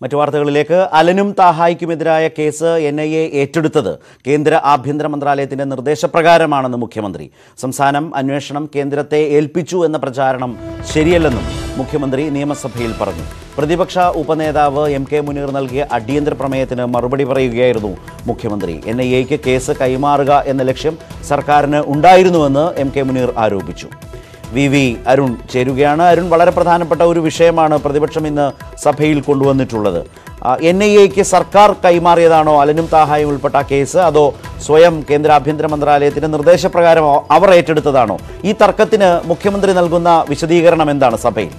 മറ്റു വാർത്തകളിലേക്ക് അലനും താഹായ്ക്കുമെതിരായ കേസ് എൻ ഐ എ ഏറ്റെടുത്തത് കേന്ദ്ര ആഭ്യന്തര മന്ത്രാലയത്തിന്റെ നിർദ്ദേശപ്രകാരമാണെന്ന് മുഖ്യമന്ത്രി സംസ്ഥാനം അന്വേഷണം കേന്ദ്രത്തെ ഏൽപ്പിച്ചു എന്ന പ്രചാരണം ശരിയല്ലെന്നും മുഖ്യമന്ത്രി നിയമസഭയിൽ പറഞ്ഞു പ്രതിപക്ഷ ഉപനേതാവ് എം കെ മുനീർ നൽകിയ അടിയന്തര പ്രമേയത്തിന് മറുപടി പറയുകയായിരുന്നു മുഖ്യമന്ത്രി എൻ ഐ എക്ക് കേസ് കൈമാറുക എന്ന ലക്ഷ്യം സർക്കാരിന് ഉണ്ടായിരുന്നുവെന്ന് എം കെ മുനീർ ആരോപിച്ചു വി വി അരുൺ ചേരുകയാണ് അരുൺ വളരെ പ്രധാനപ്പെട്ട ഒരു വിഷയമാണ് പ്രതിപക്ഷം ഇന്ന് സഭയിൽ കൊണ്ടുവന്നിട്ടുള്ളത് എൻ ഐ എക്ക് സർക്കാർ കൈമാറിയതാണോ അലനും താഹായും ഉൾപ്പെട്ട കേസ് അതോ സ്വയം കേന്ദ്ര ആഭ്യന്തര മന്ത്രാലയത്തിന്റെ നിർദ്ദേശപ്രകാരം അവർ ഏറ്റെടുത്തതാണോ ഈ തർക്കത്തിന് മുഖ്യമന്ത്രി നൽകുന്ന വിശദീകരണം എന്താണ് സഭയിൽ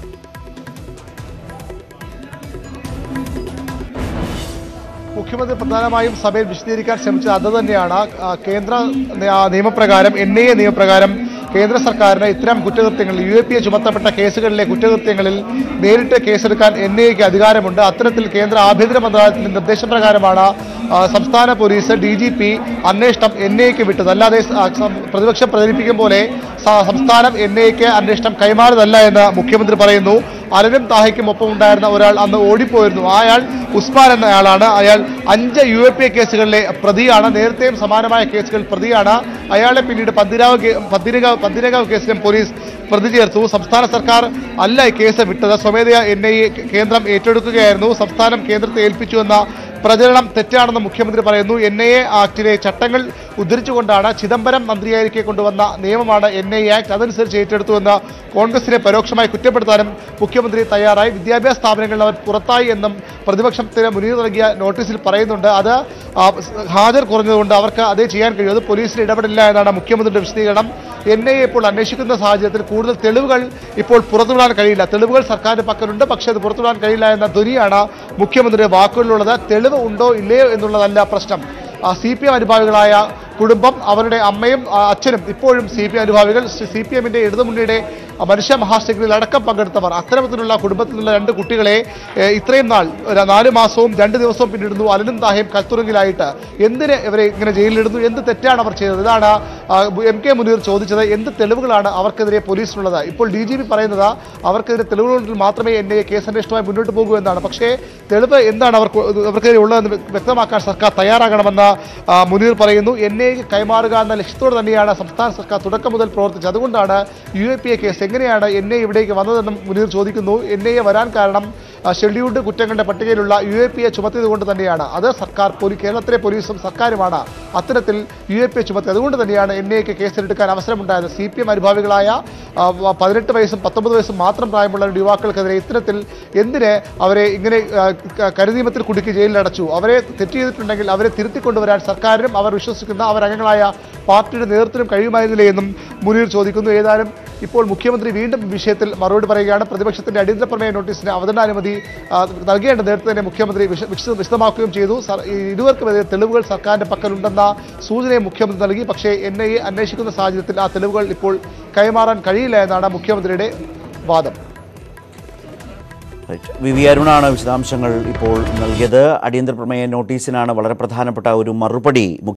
മുഖ്യമന്ത്രി പ്രധാനമായും സഭയിൽ വിശദീകരിക്കാൻ ശ്രമിച്ചത് അത് തന്നെയാണ് ആ, കേന്ദ്ര ന- നിയമപ്രകാരം എൻ ഐ എ നിയമപ്രകാരം കേന്ദ്ര സർക്കാരിന് ഇത്തരം കുറ്റകൃത്യങ്ങളിൽ യു എ പി എ ചുമത്തപ്പെട്ട കേസുകളിലെ കുറ്റകൃത്യങ്ങളിൽ നേരിട്ട് കേസെടുക്കാൻ എൻ ഐ എക്ക് അധികാരമുണ്ട് അത്തരത്തിൽ കേന്ദ്ര ആഭ്യന്തര മന്ത്രാലയത്തിന്റെ നിർദ്ദേശപ്രകാരമാണ് ആ, സംസ്ഥാന പോലീസ് ഡി ജി പി അന്വേഷണം എൻ ഐ എക്ക് വിട്ടത് അല്ലാതെ സ- ആ, സം- പ്രതിപക്ഷം പ്രചരിപ്പിക്കും പോലെ സ- സംസ്ഥാനം എൻ ഐ എക്ക് അന്വേഷണം കൈമാറിയതല്ല എന്ന് മുഖ്യമന്ത്രി പറയുന്നു അലനും താഹയ്ക്കും ഒപ്പം ഉണ്ടായിരുന്ന ഒരാൾ അന്ന് ഓടിപ്പോയിരുന്നു അയാൾ ഉസ്മാൻ എന്നയാളാണ് അയാൾ അഞ്ച് യു എ പി എ കേസുകളിലെ പ്രതിയാണ് നേരത്തെയും സമാനമായ കേസുകളിൽ പ്രതിയാണ് അയാളെ പിന്നീട് പന്തിരാവ് കേ- പന്തിരകാവ് പന്തിരകാവ് കേസിലും പോലീസ് പ്രതി ചേർത്തു സംസ്ഥാന സർക്കാർ അല്ല ഈ കേസ് വിട്ടത് സ്വമേധയാ എൻ ഐ എ കേന്ദ്രം ഏറ്റെടുക്കുകയായിരുന്നു സംസ്ഥാനം കേന്ദ്രത്തെ ഏൽപ്പിച്ചു എന്ന പ്രചരണം തെറ്റാണെന്ന് മുഖ്യമന്ത്രി പറയുന്നു എൻ ഐ എ ആക്ടിലെ ചട്ടങ്ങൾ ഉദ്ധരിച്ചുകൊണ്ടാണ് ചിദംബരം മന്ത്രിയായിരിക്കെ കൊണ്ടുവന്ന നിയമമാണ് എൻ ഐ ആക്ട് അതനുസരിച്ച് ഏറ്റെടുത്തുവെന്ന് കോൺഗ്രസിനെ പരോക്ഷമായി കുറ്റപ്പെടുത്താനും മുഖ്യമന്ത്രി തയ്യാറായി വിദ്യാഭ്യാസ സ്ഥാപനങ്ങളിൽ അവർ പുറത്തായി എന്നും പ്രതിപക്ഷത്തിന് മുനീർ നൽകിയ നോട്ടീസിൽ പറയുന്നുണ്ട് അത് ആ, ഹാജർ കുറഞ്ഞതുകൊണ്ട് അവർക്ക് അതേ ചെയ്യാൻ കഴിയും അത് പോലീസിന് ഇടപെടില്ല എന്നാണ് മുഖ്യമന്ത്രിയുടെ വിശദീകരണം എൻ ഐ എ ഇപ്പോൾ അന്വേഷിക്കുന്ന സാഹചര്യത്തിൽ കൂടുതൽ തെളിവുകൾ ഇപ്പോൾ പുറത്തുവിടാൻ കഴിയില്ല തെളിവുകൾ സർക്കാരിന്റെ പക്കലുണ്ട് പക്ഷേ അത് പുറത്തുവിടാൻ കഴിയില്ല എന്ന ധ്വനിയാണ് മുഖ്യമന്ത്രിയുടെ വാക്കുകളിലുള്ളത് തെളിവ് ഉണ്ടോ ഇല്ലയോ എന്നുള്ളതല്ല പ്രശ്നം സി പി എം അനുഭാവികളായ കുടുംബം അവരുടെ അമ്മയും ആ, അച്ഛനും ഇപ്പോഴും സി പി എം അനുഭാവികൾ സി പി എമ്മിന്റെ ഇടതുമുന്നണിയുടെ ആ, മനുഷ്യ മഹാശക്തിയിൽ അടക്കം പങ്കെടുത്തവർ അത്തരത്തിലുള്ള കുടുംബത്തിൽ നിന്നുള്ള രണ്ട് കുട്ടികളെ ഏ, ഇത്രയും നാൾ ഒരു നാല് മാസവും രണ്ട് ദിവസവും പിന്നിടുന്നു അലനും താഹയും കൽത്തുറങ്കിലായിട്ട് എന്തിന് ഇവരെ ഇങ്ങനെ ജയിലിലിടുന്നു എന്ത് തെറ്റാണ് അവർ ചെയ്തത് ഇതാണ് ആ, എം കെ മുനീർ ചോദിച്ചത് എന്ത് തെളിവുകളാണ് അവർക്കെതിരെ പോലീസിനുള്ളത് ഇപ്പോൾ ഡി ജി പി പറയുന്നത് അവർക്കെതിരെ തെളിവുകളിൽ മാത്രമേ എൻ ഐ എ കേസ് അന്വേഷണവുമായി മുന്നോട്ട് പോകൂ എന്നാണ് പക്ഷേ തെളിവ് എന്താണ് അവർക്ക് അവർക്കെതിരെ ഉള്ളതെന്ന് വ്യക്തമാക്കാൻ സർക്കാർ തയ്യാറാകണമെന്ന് ആ, മുനീർ പറയുന്നു എൻ ഐ എക്ക് കൈമാറുക എന്ന ലക്ഷ്യത്തോടെ തന്നെയാണ് സംസ്ഥാന സർക്കാർ തുടക്കം മുതൽ പ്രവർത്തിച്ചത് അതുകൊണ്ടാണ് U A P A case എങ്ങനെയാണ് എൻ ഐ ഇവിടേക്ക് വന്നതെന്നും മുനീർ ചോദിക്കുന്നു എൻ ഐ എ വരാൻ കാരണം ആ, ഷെഡ്യൂൾഡ് കുറ്റങ്ങളുടെ പട്ടികയിലുള്ള യു എ പി എ ചുമത്തിയത് കൊണ്ട് തന്നെയാണ് അത് സർക്കാർ പോലീ കേരളത്തിലെ പോലീസും സർക്കാരുമാണ് അത്തരത്തിൽ യു എ പി എ ചുമത്തി അതുകൊണ്ട് തന്നെയാണ് എൻ ഐക്ക് കേസെടുക്കാൻ അവസരമുണ്ടായത് സി പി എം അനുഭാവികളായ ആ, വ- പതിനെട്ട് വയസ്സും പത്തൊമ്പത് വയസ്സും മാത്രം പ്രായമുള്ള രണ്ട് യുവാക്കൾക്കെതിരെ ഇത്തരത്തിൽ എന്തിന് അവരെ ഇങ്ങനെ ആ, ക- കരുനിയമത്തിൽ കുടുക്കി ജയിലിലടച്ചു അവരെ തെറ്റ് ചെയ്തിട്ടുണ്ടെങ്കിൽ അവരെ തിരുത്തിക്കൊണ്ടുവരാൻ സർക്കാരിനും അവർ വിശ്വസിക്കുന്ന അവർ അംഗങ്ങളായ പാർട്ടിയുടെ നേതൃത്വത്തിനും കഴിയുമായിരുന്നില്ലേ എന്നും മുനീർ ചോദിക്കുന്നു ഏതായാലും ഇപ്പോൾ മുഖ്യമന്ത്രി വീണ്ടും ഈ വിഷയത്തിൽ മറുപടി പറയുകയാണ് പ്രതിപക്ഷത്തിന്റെ അടിയന്തര പ്രമേയ നോട്ടീസിന് അവതരണാനുമതി ആ, നൽകേണ്ട നേരത്തെ തന്നെ മുഖ്യമന്ത്രി വിശ- വിശ- വിശദമാക്കുകയും ചെയ്തു സർ- ഈ ഇരുവർക്കുമെതിരെ തെളിവുകൾ സർക്കാരിന്റെ പക്കലുണ്ടെന്ന സൂചനയും മുഖ്യമന്ത്രി നൽകി പക്ഷേ എൻ ഐ എ അന്വേഷിക്കുന്ന സാഹചര്യത്തിൽ ആ തെളിവുകൾ ഇപ്പോൾ കൈമാറാൻ കഴിയില്ല എന്നാണ് മുഖ്യമന്ത്രിയുടെ വാദം റൈറ്റ്. വി വി അരുണാണ് വിശദാംശങ്ങൾ ഇപ്പോൾ നൽകിയത് അടിയന്തര പ്രമേയ നോട്ടീസിനാണ് വളരെ പ്രധാനപ്പെട്ട ഒരു മറുപടി